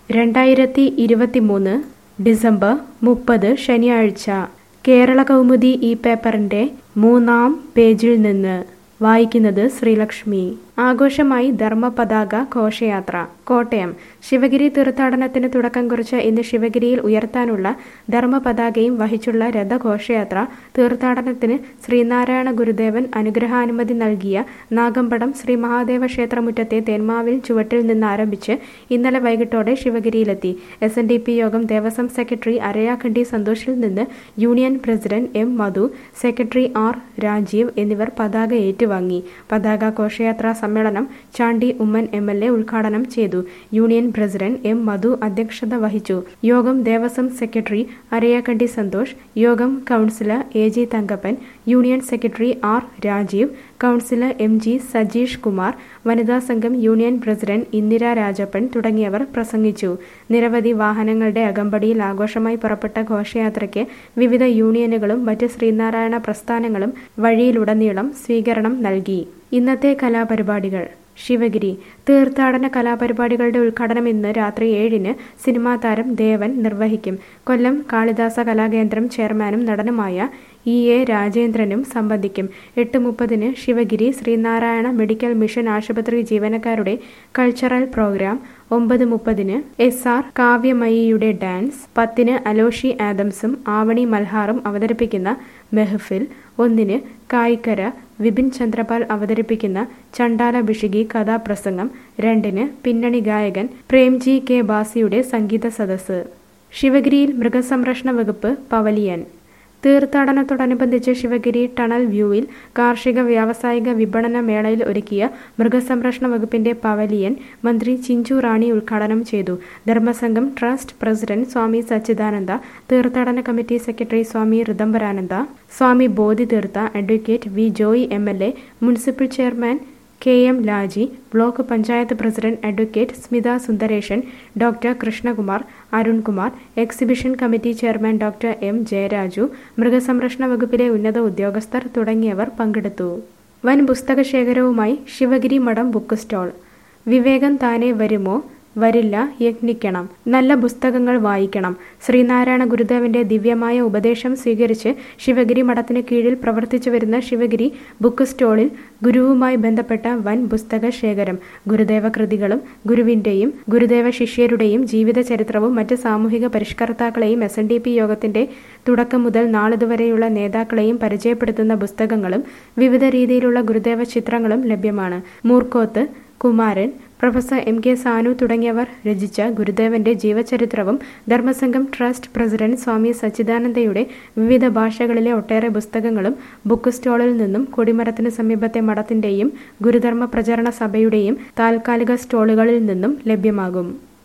രണ്ടായിരത്തി ഇരുപത്തിമൂന്ന് ഡിസംബർ മുപ്പത് ശനിയാഴ്ച കേരള കൗമുദി ഈ പേപ്പറിന്റെ മൂന്നാം പേജിൽ നിന്ന് വായിക്കുന്നത് ശ്രീലക്ഷ്മി ആഘോഷമായി ധർമ്മപതാക ഘോഷയാത്ര കോട്ടയം ശിവഗിരി തീർത്ഥാടനത്തിന് തുടക്കം കുറിച്ച് ഇന്ന് ശിവഗിരിയിൽ ഉയർത്താനുള്ള ധർമ്മപതാകയും വഹിച്ചുള്ള രഥഘോഷയാത്ര തീർത്ഥാടനത്തിന് ശ്രീനാരായണ ഗുരുദേവൻ അനുഗ്രഹാനുമതി നൽകിയ നാഗമ്പടം ശ്രീ മഹാദേവ ക്ഷേത്രമുറ്റത്തെ തേന്മാവിൽ ചുവട്ടിൽ നിന്ന് ആരംഭിച്ച് ഇന്നലെ വൈകിട്ടോടെ ശിവഗിരിയിലെത്തി എസ് എൻ ഡി പി യോഗം ദേവസ്വം സെക്രട്ടറി അരയാഖണ്ഡി സന്തോഷിൽ നിന്ന് union president M Madhu secretary R Rajeev എന്നിവർ പതാക ഏറ്റുവാങ്ങി പതാക ഘോഷയാത്രാ സമ്മേളനം Chandy Oommen M L A ഉദ്ഘാടനം ചെയ്തു യൂണിയൻ പ്രസിഡന്റ് എം മധു അധ്യക്ഷത വഹിച്ചു യോഗം ദേവസ്വം സെക്രട്ടറി അരയാക്കണ്ടി സന്തോഷ് യോഗം councillor A G Thankappan union secretary R Rajeev councillor M G Sajeesh Kumar വനിതാ സംഘം യൂണിയൻ പ്രസിഡന്റ് ഇന്ദിര രാജപ്പൻ തുടങ്ങിയവർ പ്രസംഗിച്ചു നിരവധി വാഹനങ്ങളുടെ അകമ്പടിയിൽ ആഘോഷമായി പുറപ്പെട്ട ഘോഷയാത്രയ്ക്ക് വിവിധ യൂണിയനുകളും മറ്റ് ശ്രീനാരായണ പ്രസ്ഥാനങ്ങളും വഴിയിലുടനീളം സ്വീകരണം നൽകി ഇന്നത്തെ കലാപരിപാടികൾ ശിവഗിരി തീർത്ഥാടന കലാപരിപാടികളുടെ ഉദ്ഘാടനം ഇന്ന് രാത്രി ഏഴിന് സിനിമാ താരം ദേവൻ നിർവഹിക്കും കൊല്ലം കാളിദാസ കലാകേന്ദ്രം ചെയർമാനും നടനുമായ ഇ എ രാജേന്ദ്രനും സംബന്ധിക്കും എട്ട് മുപ്പതിന് ശിവഗിരി ശ്രീനാരായണ മെഡിക്കൽ മിഷൻ ആശുപത്രി ജീവനക്കാരുടെ കൾച്ചറൽ പ്രോഗ്രാം ഒമ്പത് മുപ്പതിന് എസ് ആർ കാവ്യമയിയുടെ ഡാൻസ് പത്തിന് അലോഷി ആദംസും ആവണി മൽഹാറും അവതരിപ്പിക്കുന്ന മെഹഫിൽ ഒന്നിന് കായിക്കര വിപിൻ ചന്ദ്രപാൽ അവതരിപ്പിക്കുന്ന ചണ്ടാല ബിഷിഗി കഥാപ്രസംഗം രണ്ടിന് പിന്നണി ഗായകൻ പ്രേംജി കെ ബാസിയുടെ സംഗീത സദസ്സ് ശിവഗിരിയിൽ മൃഗസംരക്ഷണ വകുപ്പ് പവലിയൻ തീർത്ഥാടനത്തോടനുബന്ധിച്ച് ശിവഗിരി ടണൽ വ്യൂവിൽ കാർഷിക വ്യാവസായിക വിപണന മേളയിൽ ഒരുക്കിയ മൃഗസംരക്ഷണ വകുപ്പിന്റെ പവലിയൻ മന്ത്രി ചിഞ്ചു റാണി ഉദ്ഘാടനം ചെയ്തു ധർമ്മസംഘം ട്രസ്റ്റ് പ്രസിഡന്റ് സ്വാമി സച്ചിദാനന്ദ തീർത്ഥാടന committee secretary Swami Ritambharananda Swami Bodhi Theertha advocate V Joy M L A municipal chairman K M Laji block panchayat president advocate Smitha Sundaresan doctor Krishnakumar Arunkumar exhibition committee chairman doctor M Jayaraju മൃഗസംരക്ഷണ വകുപ്പിലെ ഉന്നത ഉദ്യോഗസ്ഥർ തുടങ്ങിയവർ പങ്കെടുത്തു വൻ പുസ്തക ശേഖരവുമായി ശിവഗിരി മഠം ബുക്ക് സ്റ്റാൾ വിവേകം താനെ വരുമോ വരില്ല യജ്ഞിക്കണം നല്ല പുസ്തകങ്ങൾ വായിക്കണം ശ്രീനാരായണ ഗുരുദേവന്റെ ദിവ്യമായ ഉപദേശം സ്വീകരിച്ച് ശിവഗിരി മഠത്തിന് കീഴിൽ പ്രവർത്തിച്ചു വരുന്ന ശിവഗിരി ബുക്ക് സ്റ്റോളിൽ ഗുരുവുമായി ബന്ധപ്പെട്ട വൻ പുസ്തക ശേഖരം ഗുരുദേവ കൃതികളും ഗുരുവിന്റെയും ഗുരുദേവ ശിഷ്യരുടെയും ജീവിത ചരിത്രവും മറ്റ് സാമൂഹിക പരിഷ്കർത്താക്കളെയും എസ് എൻ ഡി പി യോഗത്തിന്റെ തുടക്കം മുതൽ നാളിതുവരെയുള്ള നേതാക്കളെയും പരിചയപ്പെടുത്തുന്ന പുസ്തകങ്ങളും വിവിധ രീതിയിലുള്ള ഗുരുദേവ ചിത്രങ്ങളും ലഭ്യമാണ് Moorkoth Kumaran professor M K Sanu തുടങ്ങിയവർ രചിച്ച ഗുരുദേവന്റെ ജീവചരിത്രവും ധർമ്മസംഘം ട്രസ്റ്റ് പ്രസിഡന്റ് സ്വാമി സച്ചിദാനന്ദയുടെ വിവിധ ഭാഷകളിലെ ഒട്ടേറെ പുസ്തകങ്ങളും ബുക്ക് സ്റ്റാളിൽ നിന്നും കൊടിമരത്തിന് സമീപത്തെ മഠത്തിന്റെയും ഗുരുധർമ്മ പ്രചരണ സഭയുടെയും താൽക്കാലിക സ്റ്റോളുകളിൽ നിന്നും ലഭ്യമാകും